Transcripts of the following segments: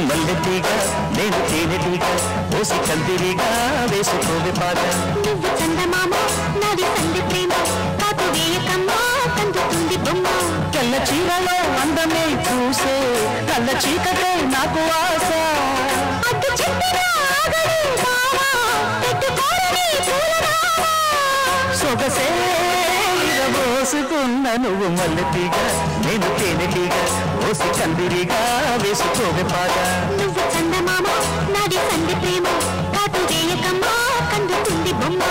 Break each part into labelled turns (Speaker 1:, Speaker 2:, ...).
Speaker 1: మల్లెటీగా నేను తేనెటీగా ఓసి కందిరిగా వేసుకోవే పాగా
Speaker 2: నువ్వు చందమామ నాది సంధి ప్రేమ కాపు వేయకమ్మా కందుతుంది బొమ్మ
Speaker 1: తెల్ల చీరలో అందమే చూసే కళ్ళ చీకటే నాకు ఆశ
Speaker 2: అడ్డు చెప్పిన ఆగడు బావా పెట్టుకోరని పూలరావా
Speaker 1: సొగసే పోసుకున్న నువ్వు మల్లెటీగా నేను తేనెటీగా ఓసి కందిరిగా వేసుకోవే పాగా
Speaker 2: నువ్వు చందమామ నాది సంధి ప్రేమ కాపు వేయకమ్మా కందుతుంది బొమ్మ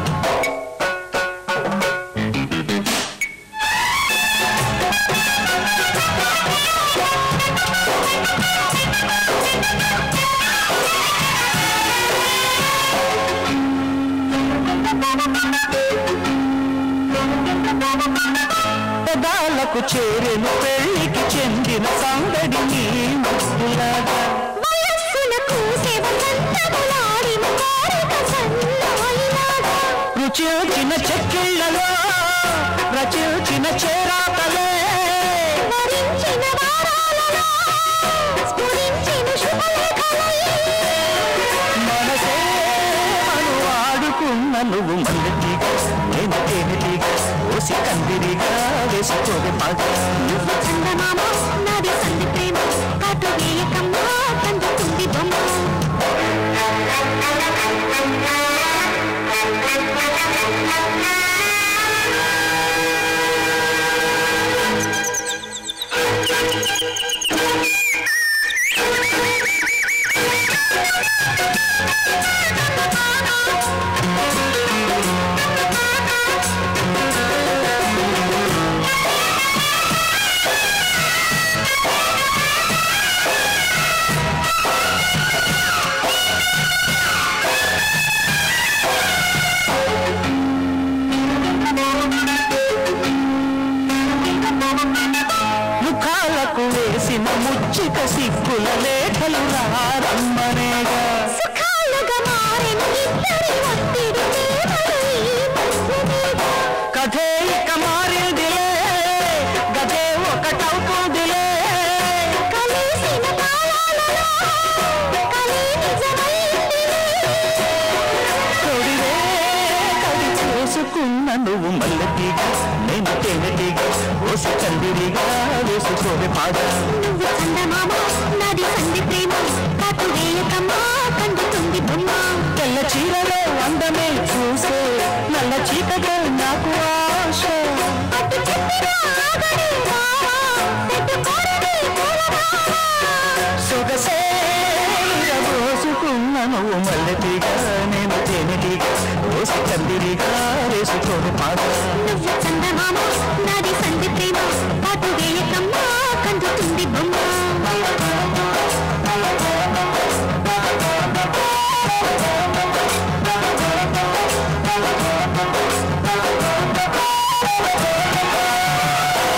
Speaker 1: పెదాలకు చేరెను పెళ్లికి చెందిన సందడి నీ ముద్దులాగా
Speaker 2: వయస్సున కూసేవంతములాడిన కోరిక సన్నాయిలాగా
Speaker 1: రుచిల్చిన చెక్కిళ్లలో రచిల్చిన చేరాతలే
Speaker 2: వరించిన వారాలలో స్ఫురించిన శుభలేఖలై
Speaker 1: మనసే మను ఆడుకున్న నువ్వు మల్లెటీగా నేను తేనెటీగా ఓసి కందిరిగా వేసుకోవే పాగా
Speaker 2: నువ్వు చందమామ నాది సంధి ప్రేమ కాటు వేయకమ్మా కందుతుంది బొమ్మ
Speaker 1: ముఖాలకు వేసిన ముచ్చిక సిగ్గుల లేఖలు రారమ్మనేగా
Speaker 2: సుఖాలుగా మారిన ఇద్దరి ఒత్తిడి ప్రేమలు ఈ మనసు మీద
Speaker 1: కథే ఇక మారిందిలే గదే ఒకటవుతుందిలే
Speaker 2: కలిసిన కాలాలలో కలి నిజమైందిలే
Speaker 1: కొడివే కడి చేసుకున్న నువ్వు మల్లెటీగా నేను తేనెటీగా ఓసి కందిరిగా వేసుకోవే పాగా
Speaker 2: నువ్వు చందమామ నాది సంధి ప్రేమ కాటు వేయకమ్మా కందుతుంది బొమ్మ
Speaker 1: తెల్ల చీరలో అందమే చూసే నల్ల చీకటే నాకు ఆశ
Speaker 2: అటు చెప్పిన ఆగడు బావా పెట్టుకోరని పూలరావా
Speaker 1: సొగసే పోసుకున్న నువ్వు మల్లెటీగా నేను తేనెటీగా ఓసి కందిరిగా వేసుకోవే పాగా
Speaker 2: నువ్వు చందమామ నాది సంధి ప్రేమ కాటు వేయకమ్మా కందుతుంది బొమ్మ